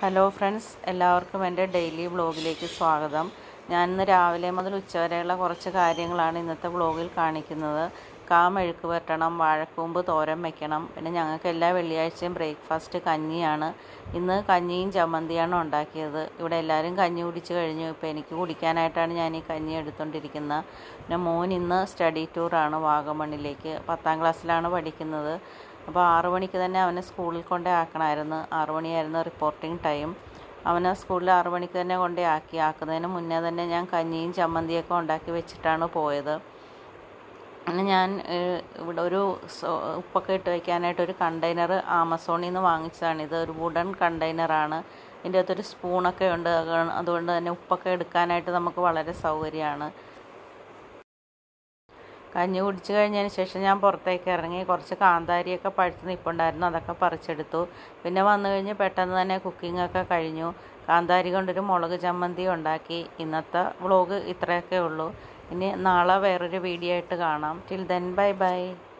hello friends എല്ലാവർക്കും എൻ്റെ daily വ്ളോഗിലേക്ക് സ്വാഗതം ഞാൻ ഇന്ന് രാവിലെ മുതൽ ഉച്ചവരെയുള്ള കുറച്ച് കാര്യങ്ങളാണ് ഇന്നത്തെ വ്ളോഗിൽ കാണിക്കുന്നത് കാ മെഴുക്ക് വരട്ടണം വാഴക്കൂമ്പ് തോരൻ വയ്ക്കണം പിന്നെ ഞങ്ങൾക്ക് എല്ലാ വെള്ളിയാഴ്ചയും ബ്രേക്ക്ഫാസ്റ്റ് കഞ്ഞിയാണ് ഇന്ന് കഞ്ഞിയും ചമ്മന്തിയാണ് ഉണ്ടാക്കിയത് ഇവിടെ എല്ലാവരും കഞ്ഞി കുടിച്ച് കഴിഞ്ഞു ഇപ്പോൾ എനിക്ക് കുടിക്കാനായിട്ടാണ് ഞാൻ ഈ കഞ്ഞി എടുത്തുകൊണ്ടിരിക്കുന്നത് പിന്നെ മോൻ ഇന്ന് സ്റ്റഡി ടൂറാണ് വാഗമണ്ണിലേക്ക് പത്താം ക്ലാസ്സിലാണ് പഠിക്കുന്നത് അപ്പോൾ ആറു മണിക്ക് തന്നെ അവനെ സ്കൂളിൽ കൊണ്ടേ ആക്കണമായിരുന്നു ആറു മണിയായിരുന്നു റിപ്പോർട്ടിംഗ് ടൈം അവനെ സ്കൂളിൽ ആറു മണിക്ക് തന്നെ കൊണ്ടേ ആക്കി ആക്കുന്നതിന് മുന്നേ തന്നെ ഞാൻ കഞ്ഞിയും ചമ്മന്തിയൊക്കെ ഉണ്ടാക്കി വെച്ചിട്ടാണ് പോയത് പിന്നെ ഞാൻ ഏഹ്, ഇവിടെ ഒരു സോ- ഉപ്പൊക്കെ ഇട്ട് വയ്ക്കാനായിട്ട് ഒരു കണ്ടെയ്നർ ആമസോണിൽ നിന്ന് വാങ്ങിച്ചതാണ് ഇത് ഒരു വുഡൻ കണ്ടെയ്നറാണ് ഇതിൻ്റെ അകത്തൊരു സ്പൂണൊക്കെ ഉണ്ട് അത് അതുകൊണ്ട് തന്നെ ഉപ്പൊക്കെ എടുക്കാനായിട്ട് നമുക്ക് വളരെ സൗകര്യമാണ് കഞ്ഞി കുടിച്ച് കഴിഞ്ഞതിന് ശേഷം ഞാൻ പുറത്തേക്ക് ഇറങ്ങി കുറച്ച് കാന്താരിയൊക്കെ പഴുത്ത് നിൽപ്പുണ്ടായിരുന്നു അതൊക്കെ പറിച്ചെടുത്തു പിന്നെ വന്നു കഴിഞ്ഞ് പെട്ടെന്ന് തന്നെ കുക്കിംഗ് ഒക്കെ കഴിഞ്ഞു കാന്താരി കൊണ്ടൊരു മുളക് ചമ്മന്തി ഉണ്ടാക്കി ഇന്നത്തെ വ്ളോഗ് ഇത്രയൊക്കെ ഉള്ളൂ ഇനി നാളെ വേറൊരു വീഡിയോ ആയിട്ട് കാണാം ടിൽ ദെൻ ബൈ ബൈ